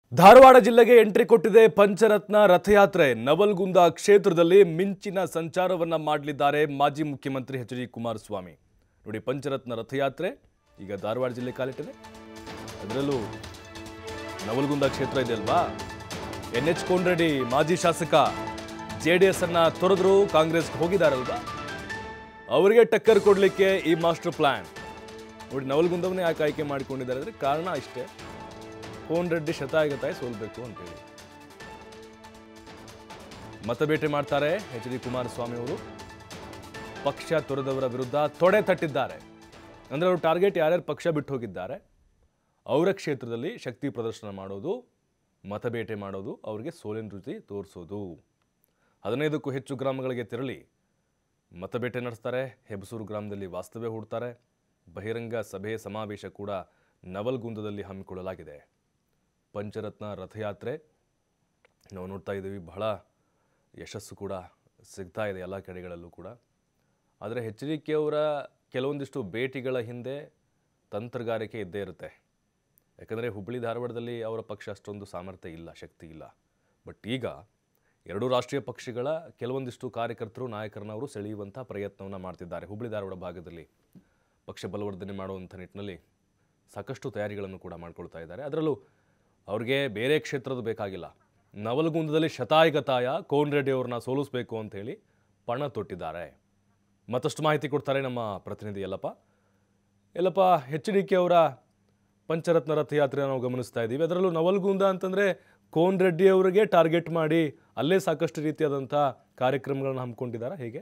ಧಾರವಾಡ ಜಿಲ್ಲೆಗೆ ಎಂಟ್ರಿ ಕೊಟ್ಟಿದೆ ಪಂಚರತ್ನ ರಥಯಾತ್ರೆ ನವಲ್ಗುಂದ ಕ್ಷೇತ್ರದಲ್ಲಿ ಮಿಂಚಿನ ಸಂಚಾರವನ್ನ ಮಾಡಲಿದ್ದಾರೆ ಮಾಜಿ ಮುಖ್ಯಮಂತ್ರಿ ಎಚ್ ಡಿ ಕುಮಾರಸ್ವಾಮಿ ನೋಡಿ ಪಂಚರತ್ನ ರಥಯಾತ್ರೆ ಈಗ ಧಾರವಾಡ ಜಿಲ್ಲೆ ಕಾಲಿಟ್ಟಿದೆ ಅದರಲ್ಲೂ ನವಲ್ಗುಂದ ಕ್ಷೇತ್ರ ಇದೆ ಅಲ್ವಾ ಎನ್ ಎಚ್ ಕೋನ್ರೆಡ್ಡಿ ಮಾಜಿ ಶಾಸಕ ಜೆ ಡಿ ಎಸ್ ಅನ್ನ ತೊರೆದ್ರು ಕಾಂಗ್ರೆಸ್ಗೆ ಹೋಗಿದಾರಲ್ವಾ ಅವರಿಗೆ ಟಕ್ಕರ್ ಕೊಡಲಿಕ್ಕೆ ಈ ಮಾಸ್ಟರ್ ಪ್ಲಾನ್ ನೋಡಿ ನವಲ್ಗುಂದವನ್ನೇ ಯಾಕೆ ಆಯ್ಕೆ ಮಾಡಿಕೊಂಡಿದ್ದಾರೆ ಅಂದರೆ ಕಾರಣ ಇಷ್ಟೇ ಕೋನ್ ರೆಡ್ಡಿ ಶತಾಯಗತಾಯ ಸೋಲ್ಬೇಕು ಅಂತೇಳಿ ಮತಬೇಟೆ ಮಾಡ್ತಾರೆ ಎಚ್ ಡಿ ಕುಮಾರಸ್ವಾಮಿ ಅವರು ಪಕ್ಷ ತೊರೆದವರ ವಿರುದ್ಧ ತೊಡೆ ತಟ್ಟಿದ್ದಾರೆ ಅಂದರೆ ಅವರು ಟಾರ್ಗೆಟ್ ಯಾರ್ಯಾರು ಪಕ್ಷ ಬಿಟ್ಟು ಹೋಗಿದ್ದಾರೆ ಅವರ ಕ್ಷೇತ್ರದಲ್ಲಿ ಶಕ್ತಿ ಪ್ರದರ್ಶನ ಮಾಡೋದು ಮತಬೇಟೆ ಮಾಡೋದು ಅವರಿಗೆ ಸೋಲಿನ ರುಚಿ ತೋರಿಸೋದು ಹದಿನೈದಕ್ಕೂ ಹೆಚ್ಚು ಗ್ರಾಮಗಳಿಗೆ ತೆರಳಿ ಮತಬೇಟೆ ನಡೆಸ್ತಾರೆ ಹೆಬಸೂರು ಗ್ರಾಮದಲ್ಲಿ ವಾಸ್ತವ್ಯ ಹೂಡ್ತಾರೆ ಬಹಿರಂಗ ಸಭೆ ಸಮಾವೇಶ ಕೂಡ ನವಲ್ಗುಂದದಲ್ಲಿ ಹಮ್ಮಿಕೊಳ್ಳಲಾಗಿದೆ ಪಂಚರತ್ನ ರಥಯಾತ್ರೆ ನಾವು ನೋಡ್ತಾ ಇದ್ದೀವಿ ಬಹಳ ಯಶಸ್ಸು ಕೂಡ ಸಿಗ್ತಾ ಇದೆ ಎಲ್ಲ ಕಡೆಗಳಲ್ಲೂ ಕೂಡ ಆದರೆ ಎಚ್ ಡಿ ಕೆ ಅವರ ಕೆಲವೊಂದಿಷ್ಟು ಭೇಟಿಗಳ ಹಿಂದೆ ತಂತ್ರಗಾರಿಕೆ ಇದ್ದೇ ಇರುತ್ತೆ ಯಾಕಂದರೆ ಹುಬ್ಬಳ್ಳಿ ಧಾರವಾಡದಲ್ಲಿ ಅವರ ಪಕ್ಷ ಅಷ್ಟೊಂದು ಸಾಮರ್ಥ್ಯ ಇಲ್ಲ ಶಕ್ತಿ ಇಲ್ಲ ಬಟ್ ಈಗ ಎರಡೂ ರಾಷ್ಟ್ರೀಯ ಪಕ್ಷಗಳ ಕೆಲವೊಂದಿಷ್ಟು ಕಾರ್ಯಕರ್ತರು ನಾಯಕರನ್ನ ಅವರು ಸೆಳೆಯುವಂಥ ಪ್ರಯತ್ನವನ್ನು ಮಾಡ್ತಿದ್ದಾರೆ ಹುಬ್ಬಳ್ಳಿ ಧಾರವಾಡ ಭಾಗದಲ್ಲಿ ಪಕ್ಷ ಬಲವರ್ಧನೆ ಮಾಡುವಂಥ ನಿಟ್ಟಿನಲ್ಲಿ ಸಾಕಷ್ಟು ತಯಾರಿಗಳನ್ನು ಕೂಡ ಮಾಡ್ಕೊಳ್ತಾ ಇದ್ದಾರೆ ಅದರಲ್ಲೂ ಅವ್ರಿಗೆ ಬೇರೆ ಕ್ಷೇತ್ರದ ಬೇಕಾಗಿಲ್ಲ ನವಲಗುಂದದಲ್ಲಿ ಶತಾಯಗತಾಯ ಕೋನ್ ರೆಡ್ಡಿ ಅವ್ರನ್ನ ಸೋಲಿಸಬೇಕು ಅಂತ ಹೇಳಿ ಪಣ ತೊಟ್ಟಿದ್ದಾರೆ ಮತ್ತಷ್ಟು ಮಾಹಿತಿ ಕೊಡ್ತಾರೆ ನಮ್ಮ ಪ್ರತಿನಿಧಿ Yellappa Yellappa H D K ಅವರ ಪಂಚರತ್ನ ರಥಯಾತ್ರೆ ನಾವು ಗಮನಿಸ್ತಾ ಇದ್ದೀವಿ ಅದರಲ್ಲೂ ನವಲ್ಗುಂದ ಅಂತಂದರೆ ಕೋನ್ ರೆಡ್ಡಿ ಅವರಿಗೆ ಟಾರ್ಗೆಟ್ ಮಾಡಿ ಅಲ್ಲೇ ಸಾಕಷ್ಟು ರೀತಿಯಾದಂಥ ಕಾರ್ಯಕ್ರಮಗಳನ್ನು ಹಮ್ಮಿಕೊಂಡಿದ್ದಾರೆ ಹೇಗೆ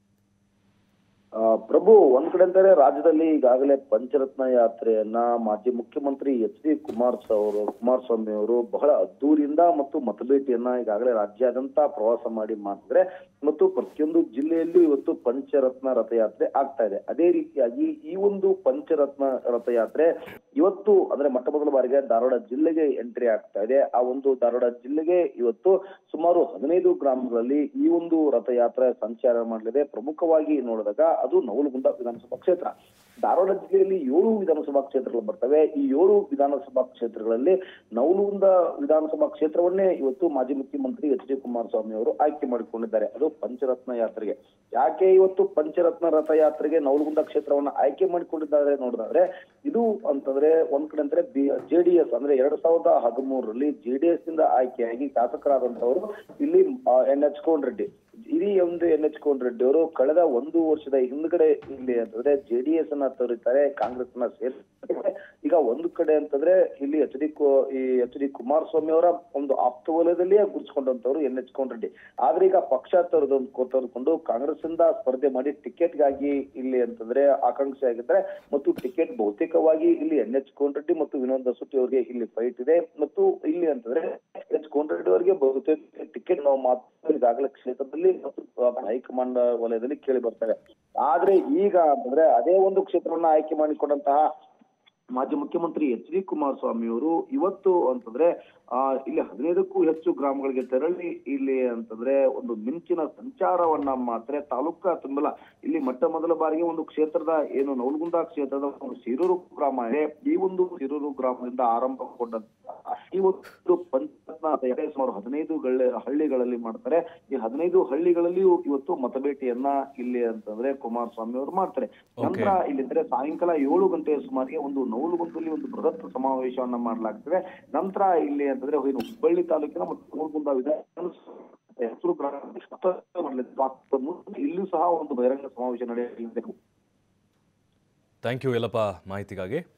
ಆ, ಪ್ರಭು ಒಂದ್ ಕಡೆ ಅಂತಾರೆ ರಾಜ್ಯದಲ್ಲಿ ಈಗಾಗಲೇ ಪಂಚರತ್ನ ಯಾತ್ರೆಯನ್ನ ಮಾಜಿ ಮುಖ್ಯಮಂತ್ರಿ ಎಚ್ ಡಿ ಕುಮಾರಸ್ವಾಮಿ ಅವರು ಕುಮಾರಸ್ವಾಮಿ ಅವರು ಬಹಳ ಅದ್ದೂರಿಯಿಂದ ಮತ್ತು ಮತಬೇಟಿಯನ್ನ ಈಗಾಗಲೇ ರಾಜ್ಯಾದ್ಯಂತ ಪ್ರವಾಸ ಮಾಡಿ ಮಾಡಿದ್ರೆ ಮತ್ತು ಪ್ರತಿಯೊಂದು ಜಿಲ್ಲೆಯಲ್ಲೂ ಇವತ್ತು ಪಂಚರತ್ನ ರಥಯಾತ್ರೆ ಆಗ್ತಾ ಇದೆ ಅದೇ ರೀತಿಯಾಗಿ ಈ ಒಂದು ಪಂಚರತ್ನ ರಥಯಾತ್ರೆ ಇವತ್ತು ಅಂದ್ರೆ ಮೊಟ್ಟ ಮೊದಲ ಬಾರಿಗೆ ಧಾರವಾಡ ಜಿಲ್ಲೆಗೆ ಎಂಟ್ರಿ ಆಗ್ತಾ ಇದೆ ಆ ಒಂದು ಧಾರವಾಡ ಜಿಲ್ಲೆಗೆ ಇವತ್ತು ಸುಮಾರು ಹದಿನೈದು ಗ್ರಾಮಗಳಲ್ಲಿ ಈ ಒಂದು ರಥಯಾತ್ರೆ ಸಂಚಾರ ಮಾಡಲಿದೆ ಪ್ರಮುಖವಾಗಿ ನೋಡಿದಾಗ ಅದು ನವಲಗುಂದ ವಿಧಾನಸಭಾ ಕ್ಷೇತ್ರ ಧಾರವಾಡ ಜಿಲ್ಲೆಯಲ್ಲಿ ಏಳು ವಿಧಾನಸಭಾ ಕ್ಷೇತ್ರಗಳು ಬರ್ತವೆ ಈ ಏಳು ವಿಧಾನಸಭಾ ಕ್ಷೇತ್ರಗಳಲ್ಲಿ ನವಲಗುಂದ ವಿಧಾನಸಭಾ ಕ್ಷೇತ್ರವನ್ನೇ ಇವತ್ತು ಮಾಜಿ ಮುಖ್ಯಮಂತ್ರಿ ಎಚ್ ಡಿ ಕುಮಾರಸ್ವಾಮಿ ಅವರು ಆಯ್ಕೆ ಮಾಡಿಕೊಂಡಿದ್ದಾರೆ ಅದು ಪಂಚರತ್ನ ಯಾತ್ರೆಗೆ ಯಾಕೆ ಇವತ್ತು ಪಂಚರತ್ನ ರಥಯಾತ್ರೆಗೆ ನವಲಗುಂದ ಕ್ಷೇತ್ರವನ್ನ ಆಯ್ಕೆ ಮಾಡಿಕೊಂಡಿದ್ದಾರೆ ನೋಡಿದ್ರೆ ಇದು ಅಂತಂದ್ರೆ ಒಂದ್ ಕಡೆ ಅಂದ್ರೆ ಜೆಡಿಎಸ್ ಅಂದ್ರೆ ಎರಡ್ ಸಾವಿರದ ಹದಿಮೂರರಲ್ಲಿ ಜೆಡಿಎಸ್ ನಿಂದ ಆಯ್ಕೆಯಾಗಿ ಶಾಸಕರಾದಂತವರು ಇಲ್ಲಿ ಎನ್ ಎಚ್ ಕೋನ್ ರೆಡ್ಡಿ ಇಡೀ ಒಂದು ಎನ್ ಎಚ್ ಕೋನ್ ರೆಡ್ಡಿ ಅವರು ಕಳೆದ ಒಂದು ವರ್ಷದ ಹಿಂದ್ಗಡೆ ಇಲ್ಲಿ ಅಂತಂದ್ರೆ ಜೆಡಿಎಸ್ ಅನ್ನ ತೋರಿತಾರೆ ಕಾಂಗ್ರೆಸ್ ನ ಸೇರಿಸ್ತಾರೆ ಈಗ ಒಂದು ಕಡೆ ಅಂತಂದ್ರೆ ಇಲ್ಲಿ ಎಚ್ ಡಿ ಈ ಎಚ್ ಡಿ ಕುಮಾರಸ್ವಾಮಿ ಅವರ ಒಂದು ಆಪ್ತ ವಲಯದಲ್ಲಿಯೇ ಗುರುತಿಸಿಕೊಂಡಂತವ್ರು ಎನ್ ಎಚ್ ಕೋನ್ ರೆಡ್ಡಿ ಆದ್ರೆ ಈಗ ಪಕ್ಷ ತೊರೆದು ತೊರೆದುಕೊಂಡು ಕಾಂಗ್ರೆಸ್ ಇಂದ ಸ್ಪರ್ಧೆ ಮಾಡಿ ಟಿಕೆಟ್ ಗಾಗಿ ಇಲ್ಲಿ ಅಂತಂದ್ರೆ ಆಕಾಂಕ್ಷಿ ಆಗಿದ್ದಾರೆ ಮತ್ತು ಟಿಕೆಟ್ ಬಹುತೇಕವಾಗಿ ಇಲ್ಲಿ ಎನ್ ಎಚ್ ಕೋನ್ ರೆಡ್ಡಿ ಮತ್ತು ವಿನೋದ್ ದಸುಟಿ ಅವರಿಗೆ ಇಲ್ಲಿ ಫೈಟ್ ಇದೆ ಮತ್ತು ಇಲ್ಲಿ ಅಂತಂದ್ರೆ ಎಚ್ ಕೋನ್ ರೆಡ್ಡಿ ಅವರಿಗೆ ಬಹುತೇಕ ಟಿಕೆಟ್ ನಾವು ಮಾತ್ರ ಈಗಾಗಲೇ ಕ್ಷೇತ್ರದಲ್ಲಿ ಮತ್ತು ಹೈಕಮಾಂಡ್ ವಲಯದಲ್ಲಿ ಕೇಳಿ ಬರ್ತವೆ ಆದ್ರೆ ಈಗ ಅಂತಂದ್ರೆ ಅದೇ ಒಂದು ಕ್ಷೇತ್ರವನ್ನ ಆಯ್ಕೆ ಮಾಡಿಕೊಂಡಂತಹ ಮಾಜಿ ಮುಖ್ಯಮಂತ್ರಿ ಎಚ್ ಡಿ ಕುಮಾರಸ್ವಾಮಿ ಅವರು ಇವತ್ತು ಅಂತಂದ್ರೆ ಆ ಇಲ್ಲಿ ಹದಿನೈದಕ್ಕೂ ಹೆಚ್ಚು ಗ್ರಾಮಗಳಿಗೆ ತೆರಳಿ ಇಲ್ಲಿ ಅಂತಂದ್ರೆ ಒಂದು ಮಿಂಚಿನ ಸಂಚಾರವನ್ನ ಮಾತ್ರ ತಾಲೂಕಾ ತುಂಬಲ ಇಲ್ಲಿ ಮೊಟ್ಟ ಮೊದಲ ಬಾರಿಗೆ ಒಂದು ಕ್ಷೇತ್ರದ ಏನು ನವಲಗುಂದ ಕ್ಷೇತ್ರದ ಒಂದು ಸಿರೂರು ಗ್ರಾಮ ಇದೆ ಈ ಒಂದು ಸಿರೂರು ಗ್ರಾಮದಿಂದ ಆರಂಭಗೊಂಡಂತ ಈ ಒಂದು ಪಂಚರತ್ನ ಯಾತ್ರೆ ಸುಮಾರು ಹದಿನೈದು ಗಳ್ಳೆ- ಹಳ್ಳಿಗಳಲ್ಲಿ ಮಾಡ್ತಾರೆ ಈ ಹದಿನೈದು ಹಳ್ಳಿಗಳಲ್ಲಿಯೂ ಇವತ್ತು ಮತಬೇಟೆಯನ್ನ ಇಲ್ಲಿ ಅಂತಂದ್ರೆ ಕುಮಾರಸ್ವಾಮಿ ಅವರು ಮಾಡ್ತಾರೆ ನಂತರ ಇಲ್ಲಿ ಅಂದ್ರೆ ಸಾಯಂಕಾಲ ಏಳು ಗಂಟೆಯ ಸುಮಾರಿಗೆ ಒಂದು ನವಲಗುಂದದಲ್ಲಿ ಒಂದು ಬೃಹತ್ ಸಮಾವೇಶವನ್ನ ಮಾಡಲಾಗ್ತದೆ ನಂತರ ಇಲ್ಲಿ ಅಂತಂದ್ರೆ ಏನು ಹುಬ್ಬಳ್ಳಿ ತಾಲೂಕಿನ ಮತ್ತು ನವಲಗುಂದ ವಿಧಾನ ಹೆಸರು ಇಲ್ಲೂ ಸಹ ಒಂದು ಬಹಿರಂಗ ಸಮಾವೇಶ ನಡೆಯಲಿದೆ ಥ್ಯಾಂಕ್ ಯು ಯಲ್ಲಪ್ಪ ಮಾಹಿತಿಗಾಗಿ